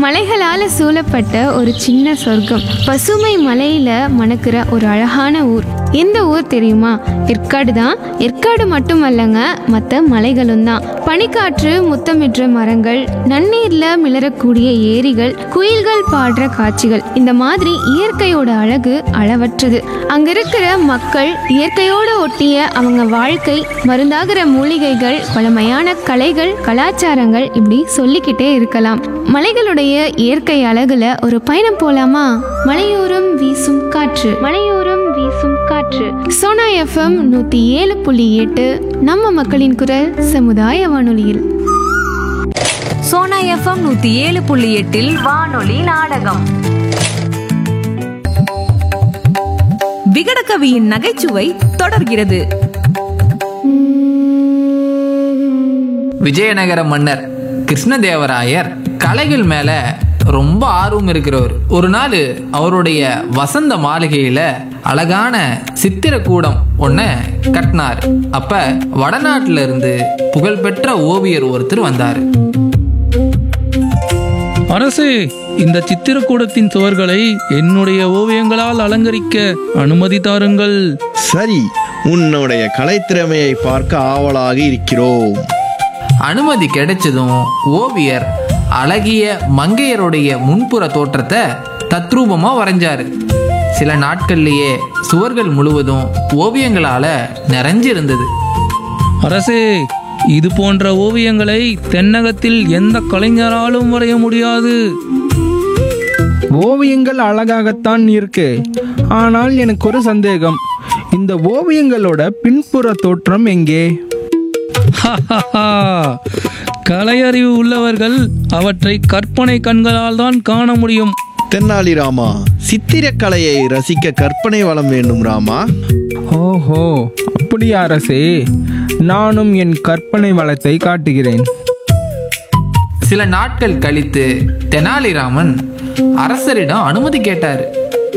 மலைகளால சூழப்பட்ட ஒரு சின்ன சொர்க்கம் பசுமை மலையில மணக்கிற ஒரு அழகான ஊர் எந்த ஊர் தெரியுமா ஏற்காடு தான் ஏற்காடு மட்டுமல்லங்க மற்ற மலைகளும் தான் பனிக்காற்று முத்தமிடுற மரங்கள் நன்னீர்ல மிளறக்கூடிய ஏரிகள் குயில்கள் பாடுற காட்சிகள் இந்த மாதிரி இயற்கையோட அழகு அளவற்றது அங்க இருக்கிற மக்கள் இயற்கையோட ஒட்டிய அவங்க வாழ்க்கை மருந்தாகிற மூலிகைகள் பழமையான கலைகள் கலாச்சாரங்கள் இப்படி சொல்லிக்கிட்டே இருக்கலாம் மலைகளுடைய இயற்கை அழகுல ஒரு பயணம் போலாமா மலையோரம் வீசும் காற்று மலையோரம் வீசும் காற்று சோனா எஃப்எம் நூத்தி ஏழு புள்ளி எட்டு நம்ம மக்களின் குரல் சமுதாய வானொலியில் சோனா எஃப்எம் நூத்தி ஏழு புள்ளி எட்டில் வானொலி நாடகம் விகடகவியின் நகைச்சுவை தொடர்கிறது விஜயநகர மன்னர் கிருஷ்ணதேவராயர் கலைகள் மேல ரொம்ப ஆர்வம் இருக்கிறவர் ஒரு நாள் அவருடைய வசந்த மாளிகையில அழகான சித்திரக்கூடம் ஒன்றை கட்டினார் அப்ப வடநாட்டுல இருந்து புகழ்பெற்ற ஓவியர் ஒருத்தர் வந்தார் அரசே இந்த சித்திரக்கூடத்தின் சுவர்களை என்னுடைய ஓவியங்களால் அலங்கரிக்க அனுமதி தாருங்கள் சரி உன்னுடைய கலைத்திறமையை பார்க்க ஆவலாக இருக்கிறோம் அனுமதி கிடைச்சதும் ஓவியர் அழகிய மங்கையருடைய முன்புற தோற்றத்தை தத்ரூபமா வரைஞ்சாரு சில நாட்கள்லயே சுவர்கள் முழுவதும் ஓவியங்களால நிறைஞ்சிருந்தது அரசே இது போன்ற ஓவியங்களை தென்னகத்தில் எந்த கலைஞராலும் வரைய முடியாது ஓவியங்கள் அழகாகத்தான் இருக்கு ஆனால் எனக்கு ஒரு சந்தேகம் இந்த ஓவியங்களோட பின்புற தோற்றம் எங்கே கலையறிவு உள்ளவர்கள் அவற்றை கற்பனை கண்களால் தான் காண முடியும் தென்னாலிராமா சித்திரக்கலையை ரசிக்க கற்பனை வளம் வேண்டும் ராமா ஓஹோ அப்படியா அரசே நானும் என் கற்பனை வளத்தை காட்டுகிறேன் சில நாட்கள் கழித்து தெனாலிராமன் அரசரிடம் அனுமதி கேட்டார்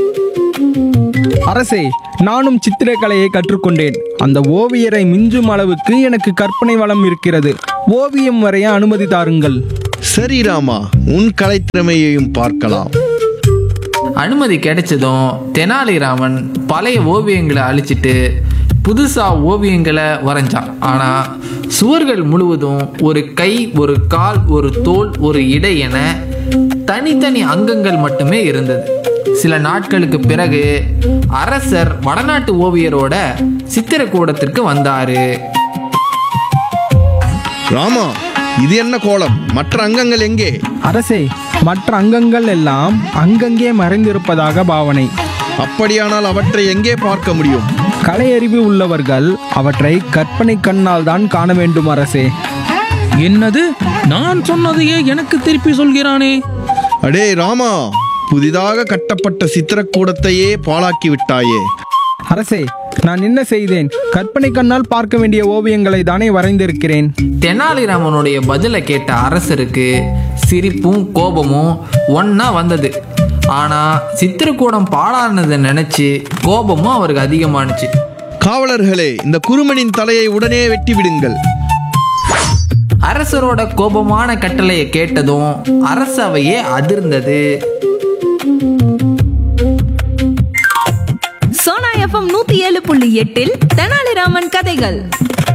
அரசே நானும் சித்திரக்கலையை கற்றுக்கொண்டேன் அந்த ஓவியரை மிஞ்சும் அளவுக்கு எனக்கு கற்பனை வளம் இருக்கிறது ஓவியம் வரைய அனுமதி தாருங்கள் சரி ராமா உன் கலைத்திறமையையும் பார்க்கலாம் அனுமதி கிடைச்சதும் தெனாலிராமன் பழைய ஓவியங்களை அழிச்சிட்டு புதுசா ஓவியங்களை வரைஞ்சான் ஆனா சுவர்கள் முழுவதும் ஒரு கை ஒரு கால் ஒரு தோல் ஒரு இடை என தனித்தனி அங்கங்கள் மட்டுமே இருந்தது சில நாட்களுக்கு பிறகு அரசர் வடநாட்டு ஓவியரோட சித்திரக்கூடத்திற்கு வந்தாரு ராமா இது என்ன கோலம் மற்ற அங்கங்கள் எங்கே அரசே மற்ற அங்கங்கள் எல்லாம் அங்கங்கே மறைந்திருப்பதாக பாவனை அப்படியானால் அவற்றை எங்கே பார்க்க முடியும் கலையறிவு உள்ளவர்கள் அவற்றை கற்பனை கண்ணால் தான் காண வேண்டும் அரசே என்னது நான் சொன்னதையே எனக்கு திருப்பி சொல்கிறானே அடே ராமா புதிதாக கட்டப்பட்ட சித்திரக்கூடத்தையே பாழாக்கி விட்டாயே அரசே நான் என்ன செய்தேன் கற்பனை கண்ணால் பார்க்க வேண்டிய ஓவியங்களை தானே வரைந்திருக்கிறேன் தெனாலிராமனுடைய பதிலை கேட்ட அரசருக்கு சிரிப்பும் கோபமும் ஒண்ணா வந்தது ஆனா சித்திரக்கூடம் பாழானதை நினைச்சு கோபமும் அவருக்கு அதிகமானுச்சு காவலர்களே இந்த குருமனின் தலையை உடனே வெட்டி விடுங்கள் அரசரோட கோபமான கட்டளையை கேட்டதும் அரசவையே அதிர்ந்தது சோனா எஃப்எம் நூத்தி ஏழு புள்ளி எட்டில் தெனாலிராமன் கதைகள்